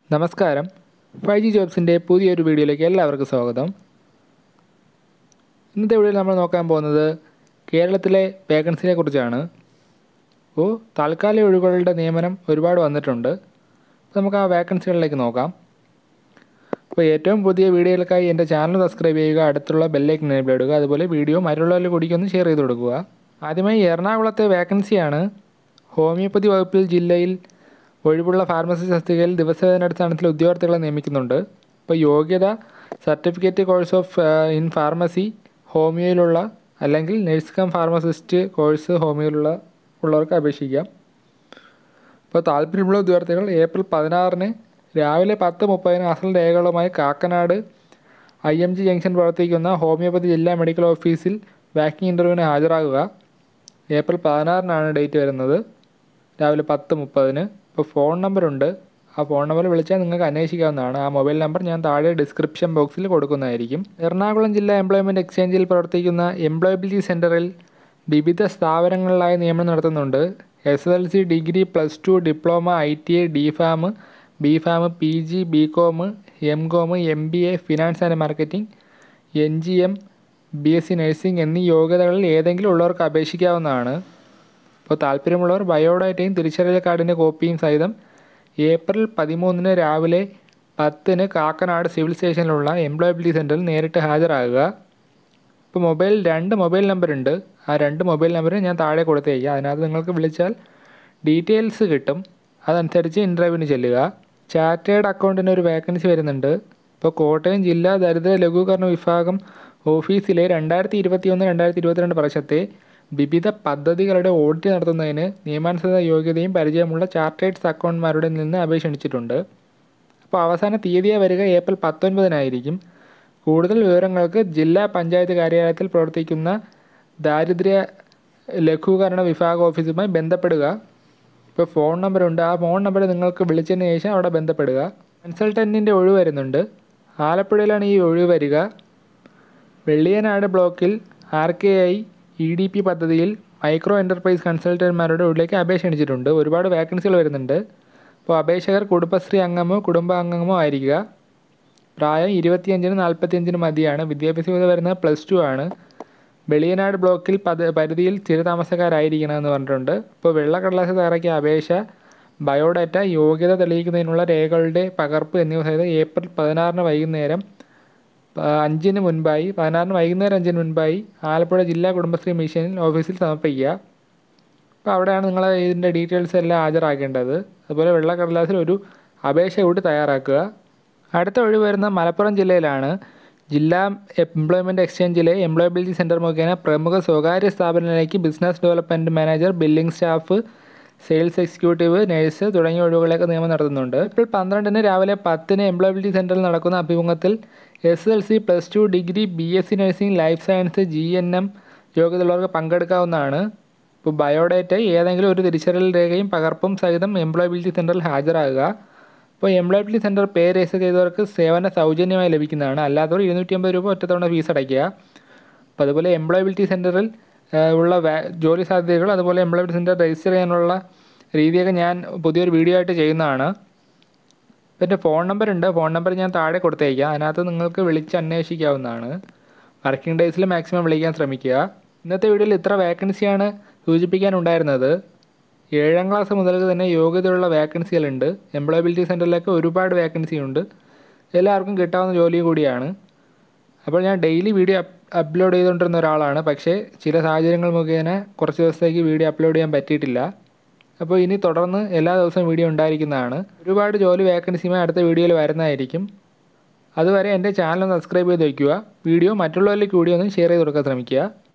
നമസ്കാരം five G ജോബ്സിൻ്റെ പുതിയൊരു വീഡിയോയിലേക്ക് എല്ലാവർക്കും സ്വാഗതം ഇന്നത്തെ വീഡിയോയിൽ നമ്മൾ നോക്കാൻ പോകുന്നത് കേരളത്തിലെ വേക്കൻസിനെ കുറിച്ചാണ് അപ്പോൾ താൽക്കാലിക ഒഴിവുകളുടെ നിയമനം ഒരുപാട് വന്നിട്ടുണ്ട് അപ്പോൾ നമുക്ക് ആ വേക്കൻസികളിലേക്ക് നോക്കാം അപ്പോൾ ഏറ്റവും പുതിയ വീഡിയോകൾക്കായി എൻ്റെ ചാനൽ സബ്സ്ക്രൈബ് ചെയ്യുക അടുത്തുള്ള ബെല്ലേക്ക് എനേബിൾ ഇടുക അതുപോലെ വീഡിയോ മറ്റുള്ളവരിൽ കൂടിക്ക് ഒന്ന് ഷെയർ ചെയ്ത് കൊടുക്കുക ആദ്യമായി എറണാകുളത്തെ വേക്കൻസിയാണ് ഹോമിയോപ്പതി വകുപ്പിൽ ജില്ലയിൽ ഒഴിവുള്ള ഫാർമസി തസ്തികയിൽ ദിവസവേതനടിസ്ഥാനത്തിൽ ഉദ്യോഗാർത്ഥികളെ നിയമിക്കുന്നുണ്ട് ഇപ്പോൾ യോഗ്യത certificate course of in pharmacy ഹോമിയോയിലുള്ള അല്ലെങ്കിൽ നഴ്സ് കം ഫാർമസിസ്റ്റ് കോഴ്സ് ഹോമിയോയിലുള്ള ഉള്ളവർക്ക് അപേക്ഷിക്കാം ഇപ്പോൾ താല്പര്യമുള്ള ഉദ്യോഗാർത്ഥികൾ ഏപ്രിൽ പതിനാറിന് രാവിലെ പത്ത് മുപ്പതിന് അസൽ രേഖകളുമായി Kakkanad I M G junction പ്രവർത്തിക്കുന്ന ഹോമിയോപ്പതി ജില്ലാ മെഡിക്കൽ ഓഫീസിൽ വാക്കിംഗ് ഇൻ്റർവ്യൂവിന് ഹാജരാകുക ഏപ്രിൽ പതിനാറിനാണ് ഡേറ്റ് വരുന്നത് രാവിലെ പത്ത് മുപ്പതിന് ഇപ്പോൾ ഫോൺ നമ്പറുണ്ട് ആ ഫോൺ നമ്പർ വിളിച്ചാൽ നിങ്ങൾക്ക് അന്വേഷിക്കാവുന്നതാണ് ആ മൊബൈൽ നമ്പർ ഞാൻ താഴെ ഡിസ്ക്രിപ്ഷൻ ബോക്സിൽ കൊടുക്കുന്നതായിരിക്കും എറണാകുളം ജില്ലാ എംപ്ലോയ്മെൻറ്റ് എക്സ്ചേഞ്ചിൽ പ്രവർത്തിക്കുന്ന എംപ്ലോയബിലിറ്റി സെൻറ്ററിൽ വിവിധ സ്ഥാപനങ്ങളിലായി നിയമനം നടത്തുന്നുണ്ട് S L C degree plus two diploma I T I D pharm B pharm P G B com M com M B A finance and marketing N G M B S C nursing എന്നീ യോഗ്യതകളിൽ ഏതെങ്കിലും ഉള്ളവർക്ക് അപേക്ഷിക്കാവുന്നതാണ് അപ്പോൾ താല്പര്യമുള്ളവർ ബയോഡാറ്റയും തിരിച്ചറിയൽ കാർഡിൻ്റെ കോപ്പിയും സഹിതം ഏപ്രിൽ പതിമൂന്നിന് രാവിലെ പത്തിന് കാക്കനാട് സിവിൽ സ്റ്റേഷനിലുള്ള എംപ്ലോയബിലിറ്റി സെൻറ്ററിൽ നേരിട്ട് ഹാജരാകുക ഇപ്പോൾ മൊബൈൽ രണ്ട് മൊബൈൽ നമ്പർ ഉണ്ട് ആ രണ്ട് മൊബൈൽ നമ്പർ ഞാൻ താഴെ കൊടുത്തേക്കാം അതിനകത്ത് നിങ്ങൾക്ക് വിളിച്ചാൽ ഡീറ്റെയിൽസ് കിട്ടും അതനുസരിച്ച് ഇൻ്റർവ്യൂവിന് ചെല്ലുക ചാർട്ടേഡ് അക്കൗണ്ടിന് ഒരു വേക്കൻസി വരുന്നുണ്ട് ഇപ്പോൾ കോട്ടയം ജില്ലാ ദരിദ്ര ലഘൂകരണ വിഭാഗം ഓഫീസിലെ രണ്ടായിരത്തി ഇരുപത്തി ഒന്ന് രണ്ടായിരത്തി ഇരുപത്തിരണ്ട് വർഷത്തെ വിവിധ പദ്ധതികളുടെ ഓഡിറ്റ് നടത്തുന്നതിന് നിയമാനുസൃത യോഗ്യതയും പരിചയമുള്ള ചാർട്ടേഡ്സ് അക്കൗണ്ടന്മാരുടെ നിന്ന് അപേക്ഷ ക്ഷണിച്ചിട്ടുണ്ട് അപ്പോൾ അവസാന തീയതിയായി വരിക ഏപ്രിൽ പത്തൊൻപതിനായിരിക്കും കൂടുതൽ വിവരങ്ങൾക്ക് ജില്ലാ പഞ്ചായത്ത് കാര്യാലയത്തിൽ പ്രവർത്തിക്കുന്ന ദാരിദ്ര്യ ലഘൂകരണ വിഭാഗ ഓഫീസുമായി ബന്ധപ്പെടുക ഇപ്പോൾ ഫോൺ നമ്പറുണ്ട് ആ ഫോൺ നമ്പർ നിങ്ങൾക്ക് വിളിച്ചതിന് ശേഷം അവിടെ ബന്ധപ്പെടുക കൺസൾട്ടൻറ്റിൻ്റെ ഒഴിവ് വരുന്നുണ്ട് ആലപ്പുഴയിലാണ് ഈ ഒഴിവ് വരിക വെള്ളിയനാട് ബ്ലോക്കിൽ R K I E D P പദ്ധതിയിൽ മൈക്രോ എൻ്റർപ്രൈസ് കൺസൾട്ടന്റ്മാരുടെ ഉള്ളിലേക്ക് അപേക്ഷ ക്ഷണിച്ചിട്ടുണ്ട് ഒരുപാട് വേക്കൻസികൾ വരുന്നുണ്ട് അപ്പോൾ അപേക്ഷകർ കുടുംബശ്രീ അംഗമോ കുടുംബാംഗമോ ആയിരിക്കുക പ്രായം ഇരുപത്തിയഞ്ചിന് നാൽപ്പത്തിയഞ്ചിന് മതിയാണ് വിദ്യാഭ്യാസ യോഗ്യത വരുന്നത് പ്ലസ് ടു ആണ് വെളിയനാട് ബ്ലോക്കിൽ പദ പരിധിയിൽ സ്ഥിരതാമസക്കാരായിരിക്കണമെന്ന് പറഞ്ഞിട്ടുണ്ട് ഇപ്പോൾ വെള്ളക്കടലാസ് തയ്യാറാക്കിയ അപേക്ഷ ബയോഡാറ്റ യോഗ്യത തെളിയിക്കുന്നതിനുള്ള രേഖകളുടെ പകർപ്പ് എന്നിവ സഹിതം ഏപ്രിൽ പതിനാറിന് വൈകുന്നേരം അഞ്ചിന് മുൻപായി പതിനാറിന് വൈകുന്നേരം അഞ്ചിന് മുൻപായി ആലപ്പുഴ ജില്ലാ കുടുംബശ്രീ മിഷനിൽ ഓഫീസിൽ സമർപ്പിക്കുക അപ്പോൾ അവിടെയാണ് നിങ്ങൾ ഇതിൻ്റെ ഡീറ്റെയിൽസ് എല്ലാം ഹാജരാക്കേണ്ടത് അതുപോലെ വെള്ളക്കടലാസിൽ ഒരു അപേക്ഷ കൂടി തയ്യാറാക്കുക അടുത്ത ഒഴിവ് വരുന്ന മലപ്പുറം ജില്ലയിലാണ് ജില്ലാ എംപ്ലോയ്മെൻറ്റ് എക്സ്ചേഞ്ചിലെ എംപ്ലോയബിലിറ്റി സെൻറ്റർ മുഖേന പ്രമുഖ സ്വകാര്യ സ്ഥാപനങ്ങളിലേക്ക് business development manager billing staff sales executive nurse തുടങ്ങിയ ഒഴിവുകളൊക്കെ നിയമനം നടത്തുന്നുണ്ട് ഏപ്രിൽ പന്ത്രണ്ടിന് രാവിലെ പത്തിന് എംപ്ലോയബിലിറ്റി സെൻറ്ററിൽ നടക്കുന്ന അഭിമുഖത്തിൽ S L C plus two degree B S C nursing life science G N M യോഗ്യതയുള്ളവർക്ക് പങ്കെടുക്കാവുന്നതാണ് ഇപ്പോൾ ബയോഡേറ്റ ഏതെങ്കിലും ഒരു തിരിച്ചറിയൽ രേഖയും പകർപ്പും സഹിതം എംപ്ലോയബിലിറ്റി സെൻറ്ററിൽ ഹാജരാകുക ഇപ്പോൾ എംപ്ലോയബിലിറ്റി സെൻറ്റർ പേ രജിസ്റ്റർ ചെയ്തവർക്ക് സേവന സൗജന്യമായി ലഭിക്കുന്നതാണ് അല്ലാത്തവർ ഇരുന്നൂറ്റി അമ്പത് രൂപ ഒറ്റത്തവണ ഫീസ് അടയ്ക്കുക അപ്പോൾ അതുപോലെ എംപ്ലോയബിലിറ്റി സെൻറ്ററിൽ ഉള്ള ജോലി സാധ്യതകൾ അതുപോലെ എംപ്ലോയബിലിറ്റി സെൻറ്റർ രജിസ്റ്റർ ചെയ്യാനുള്ള രീതിയൊക്കെ ഞാൻ പുതിയൊരു വീഡിയോ ആയിട്ട് ചെയ്യുന്നതാണ് ഇപ്പം എൻ്റെ ഫോൺ നമ്പർ ഉണ്ട് ഫോൺ നമ്പർ ഞാൻ താഴെ കൊടുത്തേക്കാം അതിനകത്ത് നിങ്ങൾക്ക് വിളിച്ച് അന്വേഷിക്കാവുന്നതാണ് വർക്കിംഗ് ഡേയ്സിൽ മാക്സിമം വിളിക്കാൻ ശ്രമിക്കുക ഇന്നത്തെ വീഡിയോയിൽ ഇത്ര വേക്കൻസിയാണ് സൂചിപ്പിക്കാനുണ്ടായിരുന്നത് ഏഴാം ക്ലാസ് മുതൽക്ക് തന്നെ യോഗ്യതയുള്ള വേക്കൻസികളുണ്ട് എംപ്ലോയബിലിറ്റി സെൻറ്ററിലൊക്കെ ഒരുപാട് വേക്കൻസി ഉണ്ട് എല്ലാവർക്കും കിട്ടാവുന്ന ജോലി കൂടിയാണ് അപ്പോൾ ഞാൻ ഡെയിലി വീഡിയോ അപ്ലോഡ് ചെയ്തുകൊണ്ടിരുന്ന ഒരാളാണ് പക്ഷേ ചില സാഹചര്യങ്ങൾ മുഖേന കുറച്ച് ദിവസത്തേക്ക് വീഡിയോ അപ്ലോഡ് ചെയ്യാൻ പറ്റിയിട്ടില്ല അപ്പോൾ ഇനി തുടർന്ന് എല്ലാ ദിവസവും വീഡിയോ ഉണ്ടായിരിക്കുന്നതാണ് ഒരുപാട് ജോലി വേക്കൻസിയുമായി അടുത്ത വീഡിയോയിൽ വരുന്നതായിരിക്കും അതുവരെ എൻ്റെ ചാനൽ സബ്സ്ക്രൈബ് ചെയ്ത് വയ്ക്കുക വീഡിയോ മറ്റുള്ളവരിലേക്ക് കൂടി ഒന്ന് ഷെയർ ചെയ്ത് കൊടുക്കാൻ ശ്രമിക്കുക